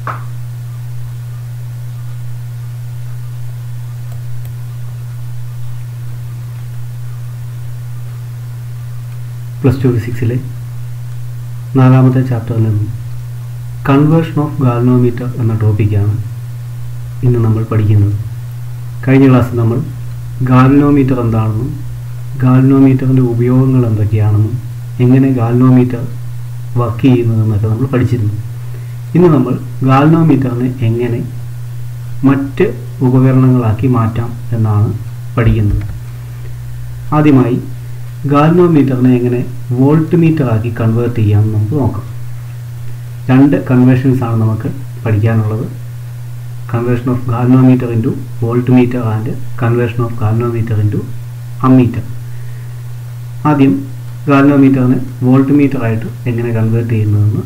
Plus two ഫിസിക്സിലെ നാലാമത്തെ ചാപ്റ്ററിൽ നിന്നും കൺവേർഷൻ ഓഫ് ഗാൽനോമീറ്റർ എന്ന ടോപ്പിക്കാണ് ഇന്ന് നമ്മൾ പഠിക്കുന്നത് കഴിഞ്ഞ ക്ലാസ്സിൽ നമ്മൾ ഗാൽനോമീറ്റർ എന്താണെന്നും ഗാൽനോമീറ്ററിൻ്റെ ഉപയോഗങ്ങൾ എന്തൊക്കെയാണെന്നും എങ്ങനെ ഗാൽനോമീറ്റർ വർക്ക് ചെയ്യുന്നതെന്നൊക്കെ നമ്മൾ പഠിച്ചിരുന്നു ഇന്ന് നമ്മൾ ഗാൽനോമീറ്ററിനെ എങ്ങനെ മറ്റ് ഉപകരണങ്ങളാക്കി മാറ്റാം എന്നാണ് പഠിക്കുന്നത് ആദ്യമായി ഗാൽനോമീറ്ററിനെ എങ്ങനെ വോൾട്ട് മീറ്റർ ആക്കി കൺവേർട്ട് ചെയ്യാമെന്ന് നമുക്ക് നോക്കാം രണ്ട് കൺവേർഷൻസ് ആണ് നമുക്ക് പഠിക്കാനുള്ളത് conversion of galvanometer into voltmeter and conversion of galvanometer into ammeter ആദ്യം ഗാൽനോമീറ്ററിനെ വോൾട്ട് മീറ്റർ ആയിട്ട് എങ്ങനെ കൺവേർട്ട് ചെയ്യുന്നതെന്ന്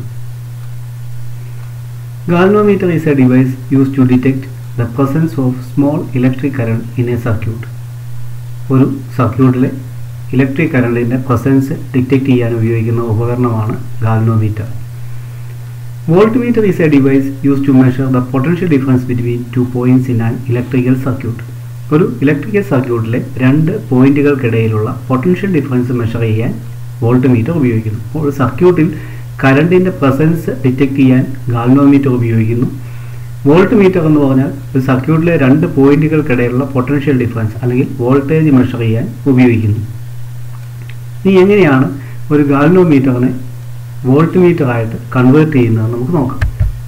galvanometer is a device use to detect the presence of small electric current in a circuit ഒരു സർക്യൂട്ടിലെ electric കറണ്ടിൻ്റെ presence detect ചെയ്യാൻ ഉപയോഗിക്കുന്ന ഉപകരണമാണ് galvanometer voltmeter is a device use to measure the potential difference between two points in an electrical circuit ഒരു electrical സർക്യൂട്ടിലെ രണ്ട് പോയിന്റുകൾക്കിടയിലുള്ള പൊട്ടൻഷ്യൽ ഡിഫറൻസ് മെഷർ ചെയ്യാൻ വോൾട്ട്മീറ്റർ ഉപയോഗിക്കുന്നു ഒരു സർക്യൂട്ടിൽ കറണ്ടിൻ്റെ പ്രസൻസ് ഡിറ്റക്ട് ചെയ്യാൻ ഗാൽനോമീറ്റർ ഉപയോഗിക്കുന്നു വോൾട്ട് മീറ്റർ എന്ന് പറഞ്ഞാൽ ഒരു സർക്യൂട്ടിലെ രണ്ട് പോയിന്റുകൾക്കിടയിലുള്ള പൊട്ടൻഷ്യൽ ഡിഫറൻസ് അല്ലെങ്കിൽ വോൾട്ടേജ് മെഷർ ചെയ്യാൻ ഉപയോഗിക്കുന്നു ഇനി എങ്ങനെയാണ് ഒരു ഗാൽനോമീറ്ററിനെ വോൾട്ട് മീറ്റർ ആയിട്ട് കൺവേർട്ട് ചെയ്യുന്നത് നമുക്ക് നോക്കാം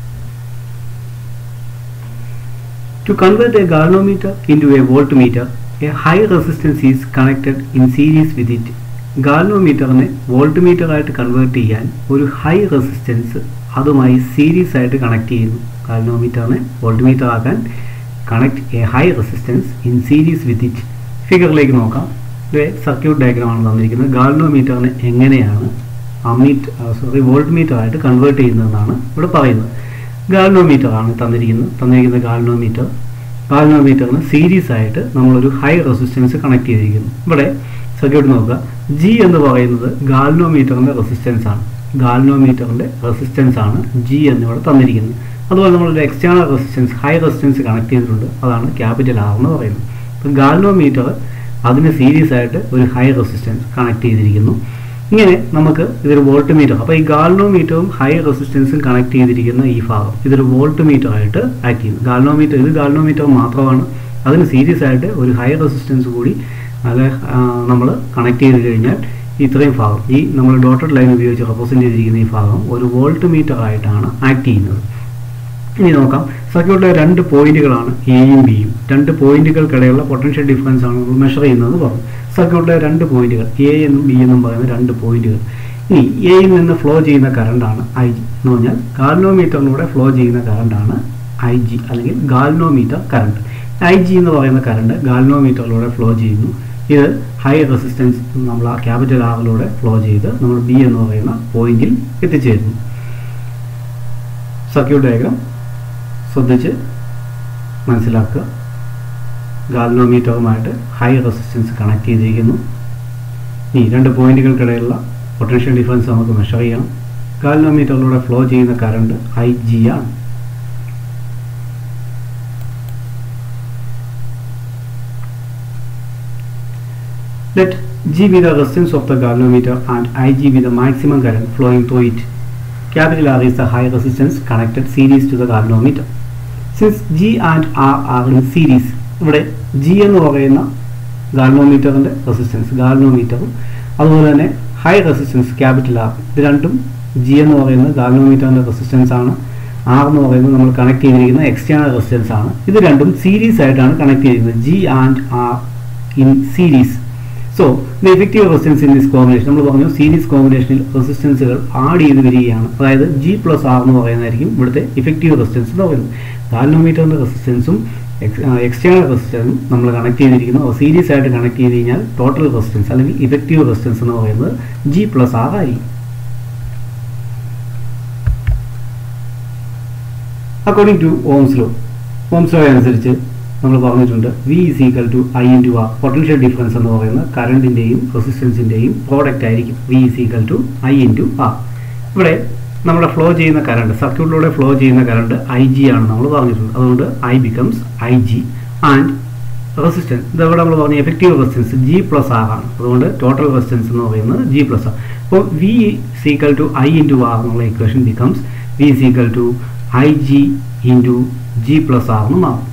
to convert a galvanometer into a voltmeter a high resistance is connected in series with it ഗാൽനോമീറ്ററിനെ വോൾട്ട് മീറ്റർ ആയിട്ട് കൺവേർട്ട് ചെയ്യാൻ ഒരു ഹൈ റെസിസ്റ്റൻസ് അതുമായി സീരീസ് ആയിട്ട് കണക്ട് ചെയ്യുന്നു ഗാൽനോമീറ്ററിനെ വോൾട്ട് മീറ്റർ ആക്കാൻ connect a high resistance in series with it ഫിഗറിലേക്ക് നോക്കാം ഇത് സർക്യൂട്ട് ഡയഗ്രമാണ് തന്നിരിക്കുന്നത് ഗാൽനോമീറ്ററിനെ എങ്ങനെയാണ് അമ്മീറ്റർ സോറി വോൾട്ട് മീറ്റർ ആയിട്ട് കൺവേർട്ട് ചെയ്യുന്നതെന്നാണ് ഇവിടെ പറയുന്നത് ഗാൽനോമീറ്റർ ആണ് തന്നിരിക്കുന്നത് തന്നിരിക്കുന്ന ഗാൽനോമീറ്റർ ഗാൽനോമീറ്ററിന് സീരീസ് ആയിട്ട് നമ്മളൊരു ഹൈ റെസിസ്റ്റൻസ് കണക്ട് ചെയ്തിരിക്കുന്നു ഇവിടെ സർക്യൂട്ട് നോക്കുക ജി എന്ന് പറയുന്നത് ഗാൽനോമീറ്ററിൻ്റെ റെസിസ്റ്റൻസ് ആണ് ഗാൽനോമീറ്ററിൻ്റെ റെസിസ്റ്റൻസ് ആണ് ജി എന്നിവിടെ തന്നിരിക്കുന്നത് അതുപോലെ നമ്മളൊരു external resistance high resistance connect ചെയ്തിട്ടുണ്ട് അതാണ് ക്യാപിറ്റൽ ആർ എന്ന് പറയുന്നത് അപ്പം ഗാൽനോമീറ്റർ അതിന് സീരീസ് ആയിട്ട് ഒരു ഹൈ റെസിസ്റ്റൻസ് കണക്ട് ചെയ്തിരിക്കുന്നു ഇങ്ങനെ നമുക്ക് ഇതൊരു വോൾട്ട് മീറ്റർ അപ്പോൾ ഈ ഗാൽനോമീറ്ററും ഹൈ റെസിസ്റ്റൻസും കണക്ട് ചെയ്തിരിക്കുന്ന ഈ ഭാഗം ഇതൊരു വോൾട്ട് മീറ്റർ ആയിട്ട് ആക്ട് ചെയ്യുന്നു ഗാൽനോമീറ്റർ ഇത് ഗാൽനോമീറ്റർ മാത്രമാണ് അതിന് സീരീസ് ആയിട്ട് ഒരു ഹൈ റെസിസ്റ്റൻസ് കൂടി അത് നമ്മൾ കണക്ട് ചെയ്ത് കഴിഞ്ഞാൽ ഇത്രയും ഭാഗം ഈ നമ്മൾ ഡോട്ടഡ് ലൈൻ ഉപയോഗിച്ച് റെപ്രസെൻറ്റ് ചെയ്തിരിക്കുന്ന ഈ ഭാഗം ഒരു വോൾട്ട് മീറ്റർ ആയിട്ടാണ് ആക്ട് ചെയ്യുന്നത് ഇനി നോക്കാം സർക്യൂട്ടിലെ രണ്ട് പോയിന്റുകളാണ് എയും ബിയും രണ്ട് പോയിന്റുകൾക്കിടയിലുള്ള പൊട്ടൻഷ്യൽ ഡിഫറൻസ് ആണ് നമ്മൾ മെഷർ ചെയ്യുന്നത് പറഞ്ഞു സർക്യൂട്ടിലെ രണ്ട് പോയിന്റുകൾ എ എന്നും ബി എന്നും പറയുന്ന രണ്ട് പോയിന്റുകൾ ഇനി എയിൽ നിന്ന് ഫ്ലോ ചെയ്യുന്ന കറണ്ടാണ് ഐ ജി എന്ന് പറഞ്ഞാൽ ഗാൽനോമീറ്ററിലൂടെ ഫ്ലോ ചെയ്യുന്ന കറണ്ടാണ് ഐ ജി അല്ലെങ്കിൽ ഗാൽനോമീറ്റർ കറണ്ട് ഐ ജി എന്ന് പറയുന്ന കറണ്ട് ഗാൽനോമീറ്ററിലൂടെ ഫ്ലോ ചെയ്യുന്നു ഇത് ഹൈ റെസിസ്റ്റൻസ് നമ്മൾ ആ ക്യാപിറ്റൽ ആറിലൂടെ ഫ്ലോ ചെയ്ത് നമ്മൾ ബി എന്ന് പറയുന്ന പോയിന്റിൽ എത്തിച്ചേരുന്നു സർക്യൂട്ട് ഡയഗ്രാം ശ്രദ്ധിച്ച് മനസ്സിലാക്കുക ഗാൽനോമീറ്ററുമായിട്ട് ഹൈ റെസിസ്റ്റൻസ് കണക്ട് ചെയ്തിരിക്കുന്നു ഈ രണ്ട് പോയിന്റുകൾക്കിടയിലുള്ള പൊട്ടൻഷ്യൽ ഡിഫറൻസ് നമുക്ക് മെഷർ ചെയ്യണം ഗാൽനോമീറ്ററിലൂടെ ഫ്ലോ ചെയ്യുന്ന കറണ്ട് ഐ ജി ആണ് Let G be the resistance of the galvanometer and Ig be the maximum current flowing through it. Capital R is the high resistance connected series to the galvanometer. Since G and R are in series, ഇവിടെ G എന്ന് പറയുന്ന ഗാൽനോമീറ്ററിൻ്റെ resistance ഗാൽനോമീറ്ററും അതുപോലെ തന്നെ high resistance capital R ഇത് രണ്ടും G എന്ന് പറയുന്നത് ഗാൽനോമീറ്ററിൻ്റെ resistance ആണ് ആർ എന്ന് പറയുന്നത് നമ്മൾ കണക്ട് ചെയ്തിരിക്കുന്ന എക്സ്റ്റേണൽ റെസിസ്റ്റൻസ് ആണ് ഇത് രണ്ടും സീരീസ് ആയിട്ടാണ് കണക്ട് ചെയ്തിരിക്കുന്നത് G and R in series so the effective resistance in this combination നമ്മൾ പറഞ്ഞു സീരീസ് കോമ്പിനേഷനിൽ റെസിസ്റ്റൻസുകൾ ആഡ് ചെയ്ത് വരികയാണ് അതായത് ജി പ്ലസ് ആർ എന്ന് പറയുന്നതായിരിക്കും ഇവിടുത്തെ ഇഫക്റ്റീവ് റെസിസ്റ്റൻസ് എന്ന് പറയുന്നത് ഗാൽനോമീറ്ററിൻ്റെ റെസിസ്റ്റൻസും എക്സ്റ്റേണൽ റെസിസ്റ്റൻസും നമ്മൾ കണക്ട് ചെയ്തിരിക്കുന്നു സീരീസ് ആയിട്ട് കണക്ട് ചെയ്ത് കഴിഞ്ഞാൽ ടോട്ടൽ റെസിസ്റ്റൻസ് അല്ലെങ്കിൽ ഇഫക്റ്റീവ് റെസിസ്റ്റൻസ് എന്ന് പറയുന്നത് ജി പ്ലസ് ആർ ആയിരിക്കും according to Ohm's law Ohm's law അനുസരിച്ച് നമ്മൾ പറഞ്ഞിട്ടുണ്ട് V is equal to I into R potential difference എന്ന് പറയുന്ന കറണ്ടിൻ്റെയും റെസിസ്റ്റൻസിൻ്റെയും പ്രോഡക്റ്റ് ആയിരിക്കും V is equal to I into R ഇവിടെ നമ്മുടെ ഫ്ലോ ചെയ്യുന്ന കറണ്ട് സർക്യൂട്ടിലൂടെ ഫ്ലോ ചെയ്യുന്ന കറണ്ട് ഐ ജി ആണ് നമ്മൾ പറഞ്ഞിട്ടുണ്ട് അതുകൊണ്ട് I becomes I G and resistance ഇതവിടെ നമ്മൾ പറഞ്ഞ effective resistance G plus R ആണ് അതുകൊണ്ട് ടോട്ടൽ റെസിസ്റ്റൻസ് എന്ന് പറയുന്നത് ജി പ്ലസ് ആർ അപ്പോൾ V is equal to I into R എന്നുള്ള equation becomes V is equal to I G into G plus R എന്ന് മാറും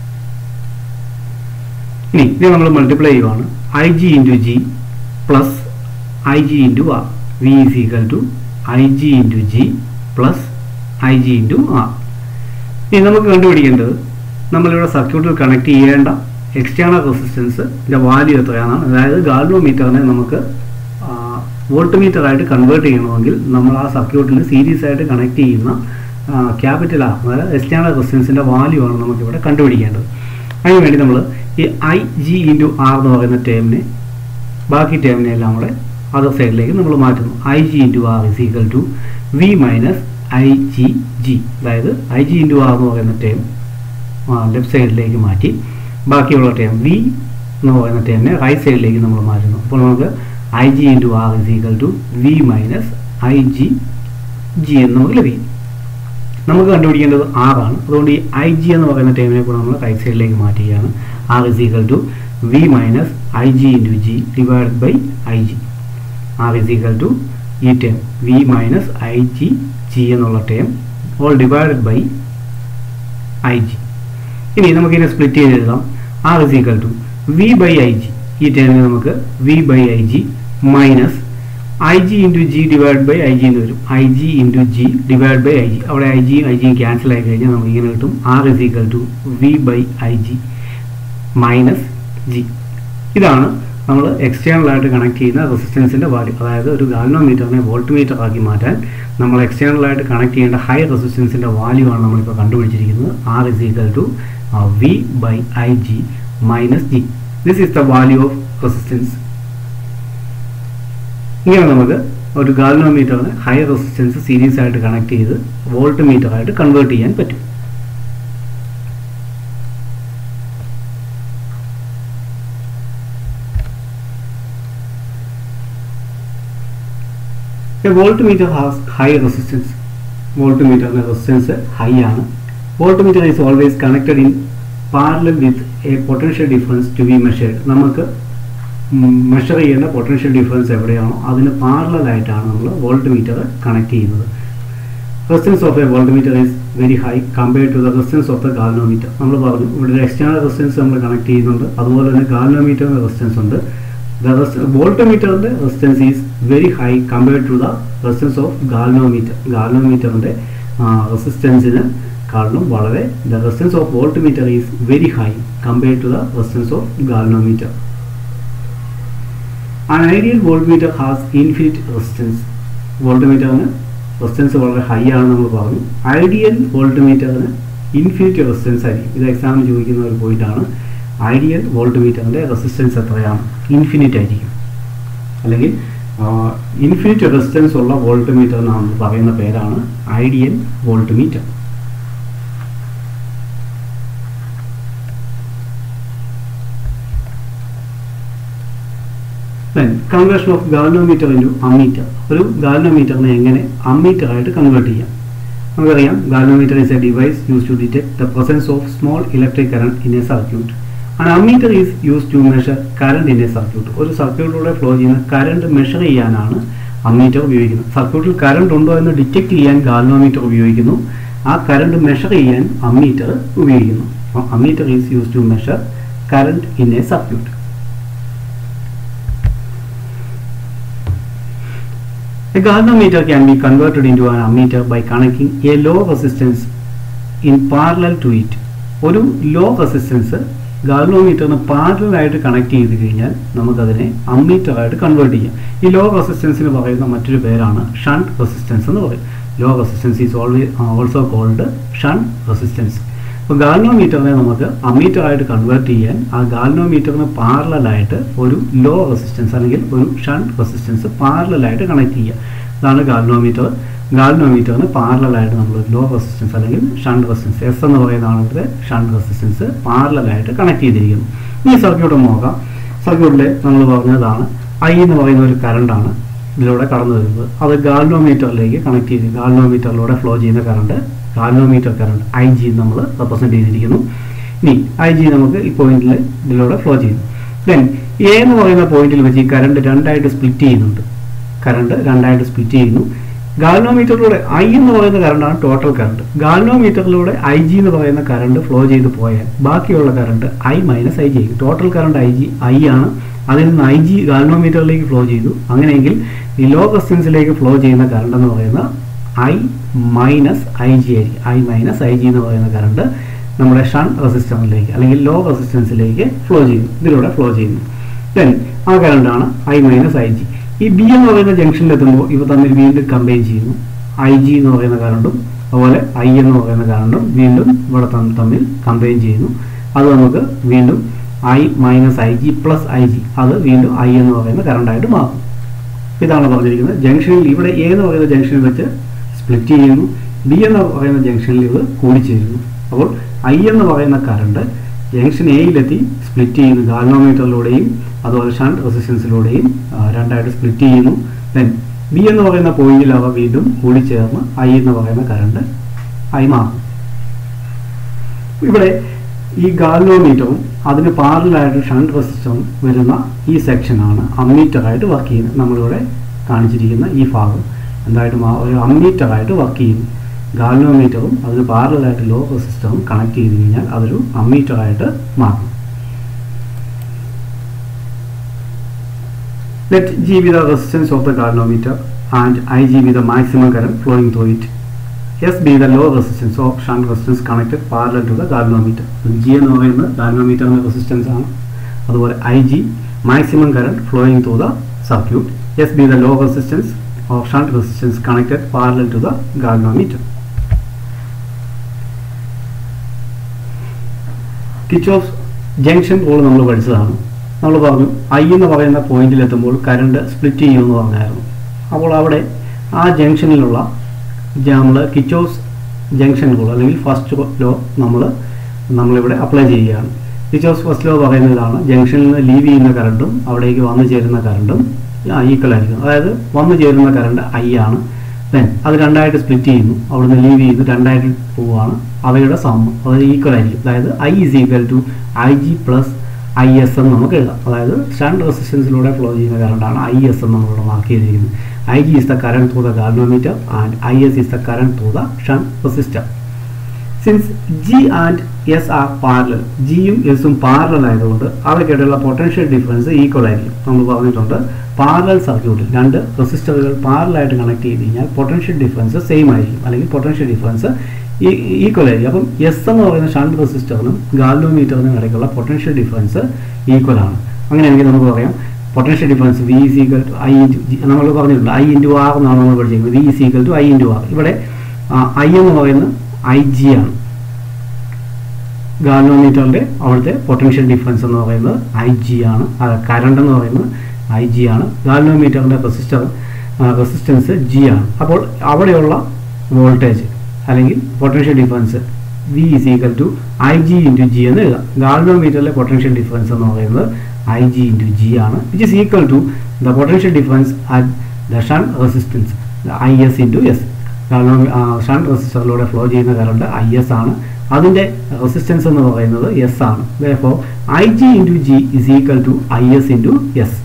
ഇനി ഇത് നമ്മൾ മൾട്ടിപ്ലൈ ചെയ്യുവാണ് I G into G plus I G into R V is equal to I G into G plus I G into R ഇനി നമുക്ക് കണ്ടുപിടിക്കേണ്ടത് നമ്മളിവിടെ സർക്യൂട്ടിൽ കണക്ട് ചെയ്യേണ്ട എക്സ്റ്റേണൽ റെസിസ്റ്റൻസിൻ്റെ വാല്യൂ എത്രയാണ് അതായത് ഗാൽവോ മീറ്ററിനെ നമുക്ക് വോൾട്ട് മീറ്ററായിട്ട് കൺവേർട്ട് ചെയ്യണമെങ്കിൽ നമ്മൾ ആ സർക്യൂട്ടിൽ സീരീസ് ആയിട്ട് കണക്ട് ചെയ്യുന്ന ക്യാപിറ്റൽ ആർ അതായത് എക്സ്റ്റേണൽ റെസിസ്റ്റൻസിൻ്റെ വാല്യൂ ആണ് നമുക്കിവിടെ കണ്ടുപിടിക്കേണ്ടത് അതിനുവേണ്ടി നമ്മൾ ഈ ഐ ജി ഇൻറ്റു ആർ എന്ന് പറയുന്ന ടേമിനെ ബാക്കി ടേമിനെ എല്ലാം കൂടെ അതർ സൈഡിലേക്ക് നമ്മൾ മാറ്റുന്നു I G into R is equal to V minus I G G അതായത് ഐ ജി ഇൻറ്റു ആർ എന്ന് പറയുന്ന ടേം ലെഫ്റ്റ് സൈഡിലേക്ക് മാറ്റി ബാക്കിയുള്ള ടേം വി എന്ന് പറയുന്ന ടേമിനെ റൈറ്റ് സൈഡിലേക്ക് നമ്മൾ മാറ്റുന്നു അപ്പോൾ നമുക്ക് I G into R is equal to V minus I G G എന്ന് നമുക്ക് ലഭിക്കും നമുക്ക് കണ്ടുപിടിക്കേണ്ടത് ആർ ആണ് അതുകൊണ്ട് ഈ ഐ ജി എന്ന് പറയുന്ന ടേമിനെ കൂടെ നമ്മൾ റൈറ്റ് സൈഡിലേക്ക് മാറ്റുകയാണ് R is equal to V minus I G into G divide by I G R is equal to ഈ term V minus I G G എന്നുള്ള term all divided by I G ഇനി നമുക്കിതിനെ split ചെയ്ത് എഴുതാം R is equal to V by I G ഈ ടേമിന് നമുക്ക് V by I G minus I G into G divide by I G എന്ന് വരും I G into G divide by I G അവിടെ ഐ ജിയും I ജിയും cancel ആയി കഴിഞ്ഞാൽ നമുക്ക് ഇങ്ങനെ കിട്ടും R is equal to V by I G minus G ഇതാണ് നമ്മൾ എക്സ്റ്റേണൽ ആയിട്ട് കണക്ട് ചെയ്യുന്ന റെസിസ്റ്റൻസിൻ്റെ വാല്യൂ അതായത് ഒരു ഗാൽനോമീറ്ററിനെ വോൾട്ട് മീറ്റർ ആക്കി മാറ്റാൻ നമ്മൾ എക്സ്റ്റേണൽ ആയിട്ട് കണക്ട് ചെയ്യേണ്ട ഹൈ റെസിസ്റ്റൻസിൻ്റെ വാല്യൂ ആണ് നമ്മളിപ്പോൾ കണ്ടുപിടിച്ചിരിക്കുന്നത് R is equal to V by I G minus G this is the value of resistance ഇങ്ങനെ നമുക്ക് ഒരു ഗാൽനോമീറ്ററിന് ഹൈ റെസിസ്റ്റൻസ് സീരീസ് ആയിട്ട് കണക്ട് ചെയ്ത് വോൾട്ട് മീറ്റർ ആയിട്ട് കൺവേർട്ട് ചെയ്യാൻ പറ്റും voltmeter has high resistance വോൾട്ട് മീറ്ററിന്റെ റെസിസ്റ്റൻസ് ഹൈ ആണ് voltmeter is always connected in parallel with a potential difference to be measured നമുക്ക് മെഷർ ചെയ്യേണ്ട പൊട്ടൻഷ്യൽ ഡിഫറൻസ് എവിടെയാണോ അതിന് പാരലായിട്ടാണ് നമ്മൾ വോൾട്ട് മീറ്റർ കണക്ട് ചെയ്യുന്നത് resistance of a voltmeter is very high compared to the resistance of the galvanometer നമ്മൾ പറഞ്ഞു ഇവിടെ എക്സ്റ്റേണൽ റെസിസ്റ്റൻസ് നമ്മൾ കണക്ട് ചെയ്യുന്നുണ്ട് അതുപോലെ തന്നെ ഗാൽനോമീറ്ററിന് റെസിസ്റ്റൻസ് ഉണ്ട് ദ വോൾട്ട് മീറ്ററിന്റെ resistance is very high compared to the resistance of galvanometer ഗാൽനോമീറ്ററിന്റെ റെസിസ്റ്റൻസിന് കാരണം വളരെ the resistance of voltmeter is very high compared to the resistance of galvanometer an ideal voltmeter has infinite resistance വോൾട്ട് മീറ്ററിന് resistance വളരെ high ആണെന്ന് നമ്മൾ പറഞ്ഞു ഐഡിയൽ വോൾട്ട് മീറ്ററിന് ഇൻഫിനിറ്റ് റെസിസ്റ്റൻസ് ആയിരിക്കും ഇത് എക്സാമിന് ചോദിക്കുന്ന ഒരു പോയിന്റാണ് ഐഡിയൽ വോൾട്ട് മീറ്ററിൻ്റെ റെസിസ്റ്റൻസ് എത്രയാണ് ഇൻഫിനിറ്റ് ആയിരിക്കും അല്ലെങ്കിൽ ഇൻഫിനിറ്റ് റെസിസ്റ്റൻസ് ഉള്ള വോൾട്ട് മീറ്റർ നാം പറയുന്ന പേരാണ് ideal voltmeter then conversion of galvanometer into ammeter ഒരു ഗാൽനോമീറ്ററിനെ എങ്ങനെ അമ്മീറ്റർ ആയിട്ട് കൺവേർട്ട് ചെയ്യാം നമുക്കറിയാം galvanometer is a device use to detect the presence of small electric current in a circuit and ammeter is use to measure current in a circuit ഒരു സർക്യൂട്ടിലൂടെ flow ചെയ്യുന്ന current measure ചെയ്യാനാണ് ammeter ഉപയോഗിക്കുന്നത് സർക്യൂട്ടിൽ current ഉണ്ടോ എന്ന് detect ചെയ്യാൻ galvanometer ഉപയോഗിക്കുന്നു ആ കറണ്ട് മെഷർ ചെയ്യാൻ അമ്മീറ്റർ ഉപയോഗിക്കുന്നു ammeter is use to measure current in a circuit A galvanometer can be converted into an ammeter by connecting a low resistance in parallel to it. ഒരു low resistance ഗാൽവോമീറ്ററിന് പാരലായിട്ട് connect ചെയ്ത് കഴിഞ്ഞാൽ നമുക്കതിനെ ammeter ആയിട്ട് convert ചെയ്യാം ഈ law റെസിസ്റ്റൻസിന് പറയുന്ന മറ്റൊരു പേരാണ് ഷണ്ട് റെസിസ്റ്റൻസ് എന്ന് പറയും low resistance is always also called shunt resistance അപ്പോൾ ഗാൽനോമീറ്ററിനെ നമുക്ക് അമ്മീറ്റർ ആയിട്ട് കൺവേർട്ട് ചെയ്യാൻ ആ ഗാൽനോമീറ്ററിന് പാരലായിട്ട് ഒരു ലോ റെസിസ്റ്റൻസ് അല്ലെങ്കിൽ ഒരു ഷണ്ട് റെസിസ്റ്റൻസ് പാരലായിട്ട് കണക്ട് ചെയ്യുക അതാണ് ഗാൽനോമീറ്റർ ഗാൽനോമീറ്ററിന് പാരലായിട്ട് നമ്മൾ ലോ റെസിസ്റ്റൻസ് അല്ലെങ്കിൽ ഷണ്ട് റെസിസ്റ്റൻസ് എസ് എന്ന് പറയുന്നതാണ് ഇവിടുത്തെ ഷണ്ട് റെസിസ്റ്റൻസ് പാരലായിട്ട് കണക്ട് ചെയ്തിരിക്കുന്നു ഈ സർക്യൂട്ട് ഒന്ന് നോക്കാം സർക്യൂട്ടിൽ നമ്മൾ പറഞ്ഞതാണ് ഐ എന്ന് പറയുന്ന ഒരു കറണ്ടാണ് ഇതിലൂടെ കടന്നു വരുന്നത് അത് ഗാൽനോമീറ്ററിലേക്ക് കണക്ട് ചെയ്ത് ഗാൽനോമീറ്ററിലൂടെ ഫ്ലോ ചെയ്യുന്ന current galvanometer current I G നമ്മൾ റെപ്രസെൻറ്റ് ചെയ്തിരിക്കുന്നു ഇനി ഐ ജി നമുക്ക് ഈ പോയിന്റിൽ ഇതിലൂടെ ഫ്ലോ ചെയ്യുന്നു ദെൻ എ എന്ന് പറയുന്ന പോയിന്റിൽ വെച്ച് ഈ കറണ്ട് രണ്ടായിട്ട് സ്പ്ലിറ്റ് ചെയ്യുന്നുണ്ട് കറണ്ട് രണ്ടായിട്ട് സ്പ്ലിറ്റ് ചെയ്യുന്നു ഗാൽനോമീറ്ററിലൂടെ ഐ എന്ന് പറയുന്ന കറണ്ടാണ് ടോട്ടൽ കറണ്ട് ഗാൽനോമീറ്ററിലൂടെ ഐ ജി എന്ന് പറയുന്ന കറണ്ട് ഫ്ലോ ചെയ്ത് പോയാൽ ബാക്കിയുള്ള current I minus I G ആയിരിക്കും total current I G I ആണ് അതിൽ നിന്ന് ഐ ജി ഗാൽനോമീറ്ററിലേക്ക് ഫ്ലോ ചെയ്തു അങ്ങനെയെങ്കിൽ ഈ ലോ റെസിസ്റ്റൻസിലേക്ക് ഫ്ലോ ചെയ്യുന്ന കറണ്ട് എന്ന് പറയുന്ന ഐ മൈനസ് ഐ ജി ആയിരിക്കും ഐ മൈനസ് ഐ ജി എന്ന് പറയുന്ന കറണ്ട് നമ്മുടെ ഷൻ റെസിസ്റ്ററിലേക്ക് അല്ലെങ്കിൽ ലോ റെസിസ്റ്റൻസിലേക്ക് ഫ്ലോ ചെയ്യുന്നു ഇതിലൂടെ ഫ്ലോ ചെയ്യുന്നു ദെൻ ആ കറണ്ടാണ് ഐ മൈനസ് ഐ ജി ഈ ബി എന്ന് പറയുന്ന ജംഗ്ഷനിൽ എത്തുമ്പോൾ ഇവ തമ്മിൽ വീണ്ടും കമ്പൈൻ ചെയ്യുന്നു ഐ ജി എന്ന് പറയുന്ന കറണ്ടും അതുപോലെ ഐ എന്ന് പറയുന്ന കറണ്ടും വീണ്ടും ഇവിടെ തമ്മിൽ തമ്മിൽ കമ്പൈൻ ചെയ്യുന്നു അത് നമുക്ക് വീണ്ടും I minus I G plus I G അത് വീണ്ടും ഐ എന്ന് പറയുന്ന കറണ്ടായിട്ട് മാറും ഇതാണ് പറഞ്ഞിരിക്കുന്നത് ജംഗ്ഷനിൽ ഇവിടെ എ എന്ന് പറയുന്ന ജംഗ്ഷനിൽ വെച്ച് സ്പ്ലിറ്റ് ചെയ്യുന്നു ബി എന്ന് പറയുന്ന ജംഗ്ഷനിൽ ഇത് കൂടിച്ചേരുന്നു അപ്പോൾ ഐ എന്ന് പറയുന്ന കറണ്ട് ജംഗ്ഷൻ എയിലെത്തി സ്പ്ലിറ്റ് ചെയ്യുന്നു ഗാൽനോമീറ്ററിലൂടെയും അതുപോലെ ഷണ്ട് റെസിസ്റ്റൻസിലൂടെയും രണ്ടായിട്ട് സ്പ്ലിറ്റ് ചെയ്യുന്നു ദെൻ ബി എന്ന് പറയുന്ന പോയിന്റിൽ അവ വീണ്ടും കൂടിച്ചേർന്ന് ഐ എന്ന് പറയുന്ന കറണ്ട് ആയി മാറും ഇവിടെ ഈ ഗാൽനോമീറ്ററും അതിന് പാരലായിട്ട് ഷണ്ട് റെസിസ്റ്ററും വരുന്ന ഈ സെക്ഷനാണ് അമ്മീറ്ററായിട്ട് വർക്ക് ചെയ്യുന്നത് നമ്മളിവിടെ കാണിച്ചിരിക്കുന്ന ഈ ഭാഗം എന്തായിട്ട് മാ ഒരു അമ്മീറ്ററായിട്ട് വർക്ക് ചെയ്യുന്നു ഗാൽനോമീറ്ററും അതിന് പാരലായിട്ട് ലോ റെസിസ്റ്ററും കണക്ട് ചെയ്ത് കഴിഞ്ഞാൽ അതൊരു അമ്മീറ്ററായിട്ട് മാറും Let G be the resistance of the galvanometer and Ig be the maximum current flowing through it. S be the low resistance of shunt resistance connected parallel to the galvanometer. G എന്ന് പറയുന്നത് ഗാൽവനോമീറ്ററിന്റെ resistance ആണ് അതുപോലെ I G maximum current flowing through the circuit S be the low resistance of shunt resistance connected parallel to the galvanometer Kirchhoff junction rule നമ്മൾ പഠിച്ചതാണ് നമ്മൾ പറഞ്ഞു I എന്ന് പറയുന്ന പോയിന്റിൽ എത്തുമ്പോൾ കറണ്ട് സ്പ്ലിറ്റ് ചെയ്യുമെന്ന് പറഞ്ഞായിരുന്നു അപ്പോൾ അവിടെ ആ ജംഗ്ഷനിലുള്ള നമ്മൾ കിച്ചോസ് ജംഗ്ഷൻ റൂൾ അല്ലെങ്കിൽ ഫസ്റ്റ് ലോ നമ്മൾ നമ്മളിവിടെ അപ്ലൈ ചെയ്യുകയാണ് കിച്ചോസ് ഫസ്റ്റ് ലോ പറയുന്നതാണ് ജംഗ്ഷനിൽ നിന്ന് ലീവ് ചെയ്യുന്ന കറണ്ടും അവിടേക്ക് വന്നു ചേരുന്ന കറണ്ടും ഈക്വൽ ആയിരിക്കും അതായത് വന്നു ചേരുന്ന കറണ്ട് ഐ ആണ് ദെൻ അത് രണ്ടായിട്ട് സ്പ്ലിറ്റ് ചെയ്യുന്നു അവിടുന്ന് ലീവ് ചെയ്യുന്നു രണ്ടായിട്ട് പോവുകയാണ് അവയുടെ സം അത് ഈക്വൽ ആയിരിക്കും അതായത് I is equal to I G plus I S എന്ന് നമുക്ക് എഴുതാം അതായത് ഷണ്ട് റെസിസ്റ്റൻസിലൂടെ ഫ്ലോ ചെയ്യുന്ന കറണ്ടാണ് ഐ എസ് എന്ന് നമ്മളിവിടെ മാർക്ക് ചെയ്തിരിക്കുന്നത് I G is the current through the galvanometer and I S is the current through the shunt resistor since G and S are parallel ജിയും എസും പാരലൽ ആയതുകൊണ്ട് അവയ്ക്കിടയിലുള്ള പൊട്ടൻഷ്യൽ ഡിഫറൻസ് ഈക്വൽ ആയിരിക്കും നമ്മൾ പറഞ്ഞിട്ടുണ്ട് parallel സർക്യൂട്ടിൽ രണ്ട് റെസിസ്റ്ററുകൾ പാരലായിട്ട് കണക്ട് ചെയ്ത് കഴിഞ്ഞാൽ പൊട്ടൻഷ്യൽ ഡിഫറൻസ് സെയിം ആയിരിക്കും അല്ലെങ്കിൽ പൊട്ടൻഷ്യൽ ഡിഫറൻസ് ഈക്വൽ ആയിരിക്കും അപ്പം എസ് എന്ന് പറയുന്ന ഷണ്ട് റെസിസ്റ്ററിനും ഗാൽവോമീറ്ററിനും ഇടയ്ക്കുള്ള പൊട്ടൻഷ്യൽ ഡിഫറൻസ് ഈക്വൽ ആണ് അങ്ങനെയാണെങ്കിൽ നമുക്ക് പറയാം potential difference V is equal to I into G നമ്മൾ പറഞ്ഞിട്ടുണ്ട് ഐ ഇൻറ്റു ആർ എന്നാണ് നമ്മൾ പഠിച്ചിരിക്കുന്നത് V is equal to I into R ഇവിടെ ഐ എന്ന് പറയുന്നത് ഐ ജി ആണ് ഗാൽവോമീറ്ററിൻ്റെ അവിടുത്തെ പൊട്ടൻഷ്യൽ ഡിഫറൻസ് എന്ന് പറയുന്നത് ഐ ജി ആണ് കറണ്ട് എന്ന് പറയുന്നത് ഐ ജി ആണ് ഗാൽവോമീറ്ററിൻ്റെ റെസിസ്റ്റർ റെസിസ്റ്റൻസ് ജി ആണ് അപ്പോൾ അവിടെയുള്ള വോൾട്ടേജ് അല്ലെങ്കിൽ potential difference V is equal to I G into G എന്ന് എഴുതാം ഗാൽവോമീറ്ററിലെ പൊട്ടൻഷ്യൽ ഡിഫറൻസ് എന്ന് പറയുന്നത് ഐ ജി ഇൻറ്റു ജി ആണ് which is equal to the potential difference at the shunt resistance I S into S കാരണം shunt റെസിസ്റ്ററിലൂടെ flow ചെയ്യുന്ന current I S ആണ് അതിൻ്റെ റെസിസ്റ്റൻസ് എന്ന് പറയുന്നത് എസ് ആണ് അപ്പോൾ I G into G is equal to I S into S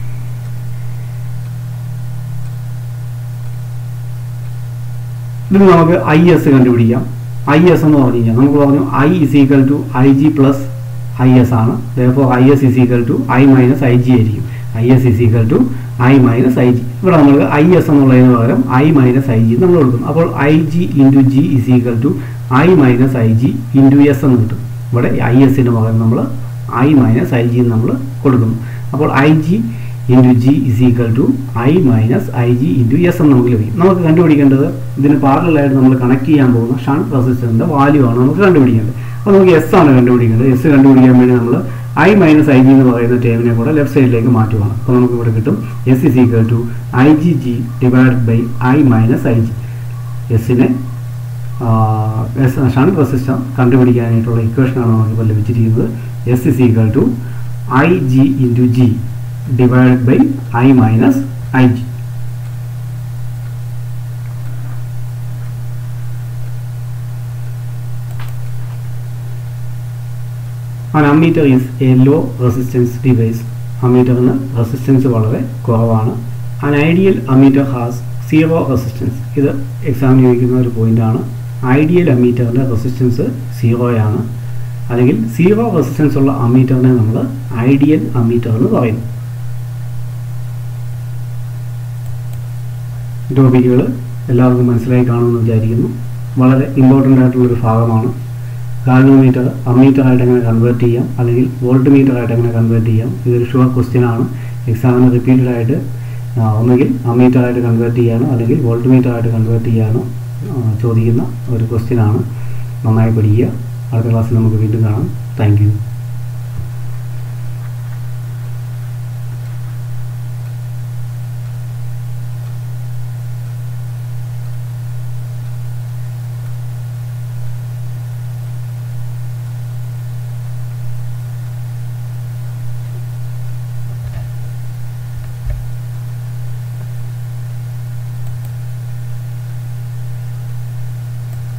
ഇതിന് നമുക്ക് ഐ എസ് കണ്ടുപിടിക്കാം ഐ എസ് എന്ന് പറഞ്ഞു കഴിഞ്ഞാൽ നമുക്ക് പറഞ്ഞു I is equal to I G plus I S ആണ് though I S is equal to I minus I G ആയിരിക്കും I S is equal to I minus I G ഇവിടെ നമ്മൾ ഐ എസ് എന്നുള്ളതിന് പകരം ഐ മൈനസ് ഐ ജി നമ്മൾ കൊടുക്കും അപ്പോൾ I G into G is equal to I minus I G into S എന്ന് കിട്ടും ഇവിടെ ഐ എസിന് പകരം നമ്മൾ ഐ മൈനസ് ഐ ജി നമ്മൾ കൊടുക്കുന്നു അപ്പോൾ I G into G is equal to I minus I G into S എന്ന് നമുക്ക് ലഭിക്കും നമുക്ക് കണ്ടുപിടിക്കേണ്ടത് ഇതിന് പാരലായിട്ട് നമ്മൾ കണക്ട് ചെയ്യാൻ പോകുന്ന ഷണ്ട് റെസിസ്റ്ററിൻ്റെ വാല്യൂ ആണ് നമുക്ക് കണ്ടുപിടിക്കേണ്ടത് അപ്പോൾ നമുക്ക് എസ് ആണ് കണ്ടുപിടിക്കേണ്ടത് എസ് കണ്ടുപിടിക്കാൻ വേണ്ടി നമ്മൾ ഐ മൈനസ് ഐ ജി എന്ന് പറയുന്ന ടേമിനെ കൂടെ ലെഫ്റ്റ് സൈഡിലേക്ക് മാറ്റുവാണ് അപ്പോൾ നമുക്ക് ഇവിടെ കിട്ടും S is equal to I G G divide by I minus I G എസിനെ ഷണ്ട് റെസിസ്റ്റർ കണ്ടുപിടിക്കാനായിട്ടുള്ള ഇക്വേഷനാണ് നമുക്കിപ്പോൾ ലഭിച്ചിരിക്കുന്നത് S is equal to I G into G divide by I minus I G an ammeter is a low resistance device അമ്മീറ്ററിന് resistance വളരെ കുറവാണ് an ideal ammeter has zero resistance ഇത് എക്സാമിന് ചോദിക്കുന്ന ഒരു പോയിന്റാണ് ഐഡിയൽ അമ്മീറ്ററിൻ്റെ റെസിസ്റ്റൻസ് സീറോയാണ് അല്ലെങ്കിൽ സീറോ റെസിസ്റ്റൻസ് ഉള്ള അമ്മീറ്ററിനെ നമ്മൾ ഐഡിയൽ അമ്മീറ്റർ എന്ന് പറയുന്നു ടോപ്പിക്കുകൾ എല്ലാവർക്കും മനസ്സിലായി കാണുമെന്ന് വിചാരിക്കുന്നു വളരെ ഇമ്പോർട്ടൻ്റ് ആയിട്ടുള്ളൊരു ഭാഗമാണ് ഗാൽനോമീറ്റർ അമ്മീറ്റർ ആയിട്ട് എങ്ങനെ കൺവേർട്ട് ചെയ്യാം അല്ലെങ്കിൽ വോൾട്ട് മീറ്റർ ആയിട്ട് എങ്ങനെ കൺവേർട്ട് ചെയ്യാം ഇതൊരു ഷുവർ ക്വസ്റ്റ്യൻ ആണ് എക്സാമിന് റിപ്പീറ്റഡ് ആയിട്ട് ആ, ഒന്നുകിൽ അമ്മീറ്റർ ആയിട്ട് കൺവേർട്ട് ചെയ്യാനോ അല്ലെങ്കിൽ വോൾട്ട് മീറ്റർ ആയിട്ട് കൺവേർട്ട് ചെയ്യാനോ ആ, ചോദിക്കുന്ന ഒരു ക്വസ്റ്റ്യൻ ആണ് നന്നായി പഠിക്കുക അടുത്ത ക്ലാസ്സിൽ നമുക്ക് വീണ്ടും കാണാം താങ്ക് യു